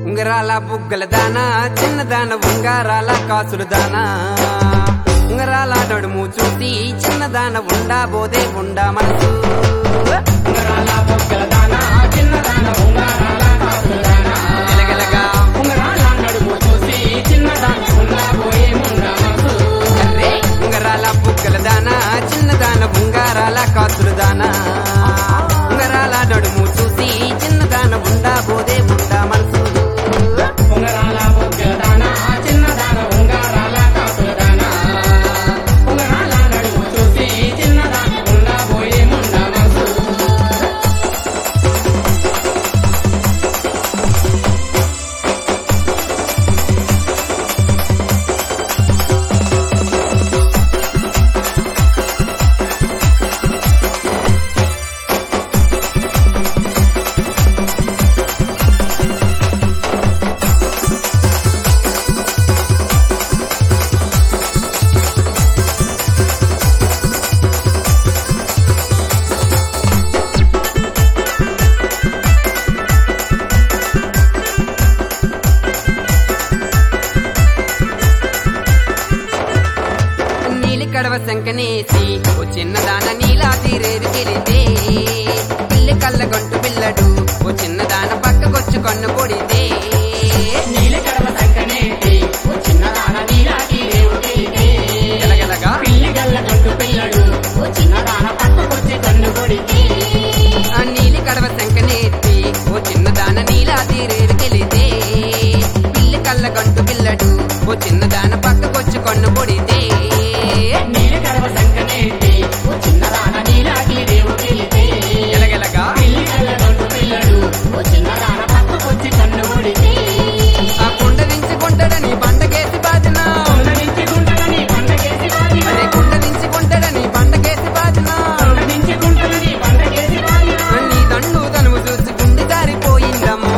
ఉంగరాల బుగ్గల దానా చిన్నదాన ఉంగారాల కాసులు దానా ఉంగరాల నడుము చూసి చిన్నదాన ఉండా బోదే ఉండా మనసు ఉంగరాల బొగ్గల దానా చిన్నదాన ఉంగరాల కాసుల దానా గలగలగా ఉంగరాల నడుము చూసి చిన్నదాన ఉండబోయే ముండ మనసు అర్రే ఉంగరాల బుగ్గల దానా చిన్నదాన ఉంగారాల కాసులు దానా ఉంగరాల నడుము చూసి చిన్నదాన ఉండా బోదే ఉండా మనసు ఉంగరాల బొగ్గల దానా చిన్నదాన ఉంగరాల కాసుల దానా ఉంగరాల నడుము చూసి చిన్నదాన ఉండబోయే ముండ మనసు నీలి కడవ శంకనేసి ఓ చిన్నదాన నీలా తీరేది తెలితే పిల్లి కళ్ళ గొంటు పిల్లడు ఓ చిన్నదాన పక్కకొచ్చు కన్ను కొడితే నీల కడవ సంకనేటి ఓ చిన్నదాన నీలాకి రేవుడితే గలగలగా పిల్లి గల్ల గొడ్డు పిల్లడు ఓ చిన్నదాన పక్కకొచ్చి కన్ను కొడితే ఆ నీలి కడవ శంకనేసి ఓ చిన్నదాన నీలా తీరేది తెలితే పిల్లి కళ్ళ గొంటు పిల్లడు ఓ చిన్నదాన పక్కకొచ్చు కన్ను కొడితే నీల కడవ సంకనేటి ఓ చిన్నదాన నీలాకి రేవుడితే గలగలగా పిల్లి గల్ల గొడ్డు పిల్లడు ఓ చిన్నదాన పక్కకొచ్చి కన్ను కొడితే ఆ కొండ నుంచి కొంటడని బండకేసి బాదిన కొండ నుంచి గుంటలని పండగేసి బాదిన అదే కొండ నుంచి కొంటడని బండకేసి బాదిన కొండ నుంచి గుంటలని పండగేసి బాదిన నీ దండు తనువు చూసి గుండె జారిపోయిందమ్మో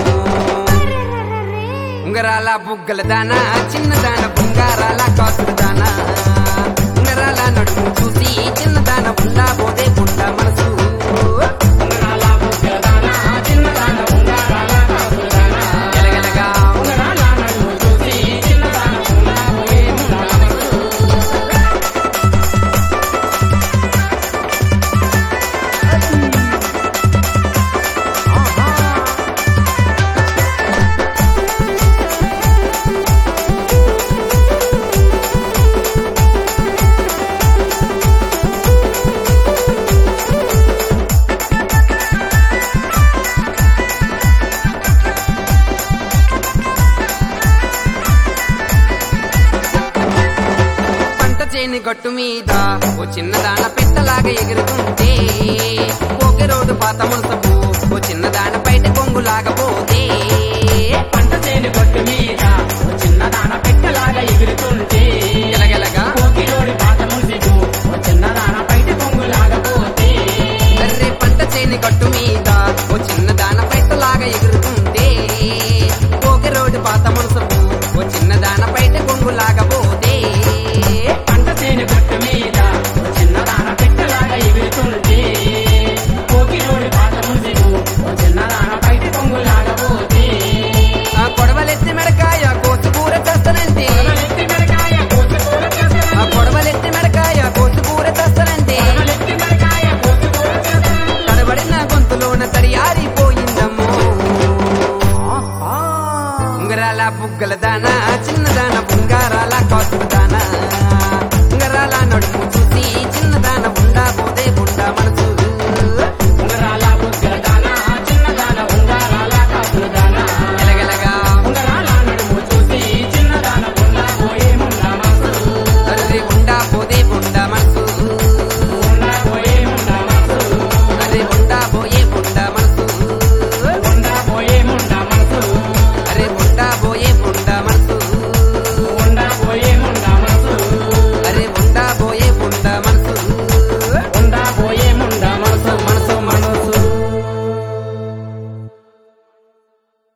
ఉంగరాల బుగ్గల దానా చిన్నదాన బంగారాల కాసుల దానా ఉంగరాల నడుము చూసి చిన్నదాన ఉండా పోతే పుట్ట మనసు ఉంగరాల బొగ్గల దానా చిన్నదాన ఉంగరాల కాసుల దానా గలగలగా ఉంగరాల నడుము చూసి చిన్నదాన ఉండబోయే ముండ మనసు పంట చేని గట్టు మీద ఓ చిన్నదాన పెట్టలాగా ఎగురుతుంటే పోకే రోడ్డు పాత మునసపు ఓ చిన్నదాన బయట కొంగులాగా పోతే పంట చేను గొట్టు మీద ఓ చిన్నదాన పెట్టలాగా ఎగురుతుంటే గలగలగా కోకిలోడి పాత ముసిగు ఓ చిన్నదాన బయట పొంగులాగా పోతే అర్రే పంట చేని గట్టు మీద ఓ చిన్నదాన పెట్టలాగా ఎగురుతుంటే పోకే రోడ్డు పాత మునసపు ఓ చిన్నదాన బయట కొంగులాగా పోతే పంట చేను గొట్టు మీద ఓ చిన్నదాన పెట్టలాగా ఎగురుతుంటే కోకిలోడి పాత ముసిగు ఓ చిన్నదాన బయట పొంగులాగా పోతే ఆ కొడవలెత్తి మెడకాయ కోసు కూర చేస్తానంటే కొడవలెత్తి మెడకాయ కోసి కూర చేస్తాను. ఆ కొడవలెత్తి మెడకాయ కోసు కూర చేస్తానంటే కొడవలెత్తి మెడకాయ కోసి కూర చేస్తాను. తడబడిన గొంతులోన తడియారిపోయిందమ్మో ఉంగరాల బుగ్గల దానా చిన్న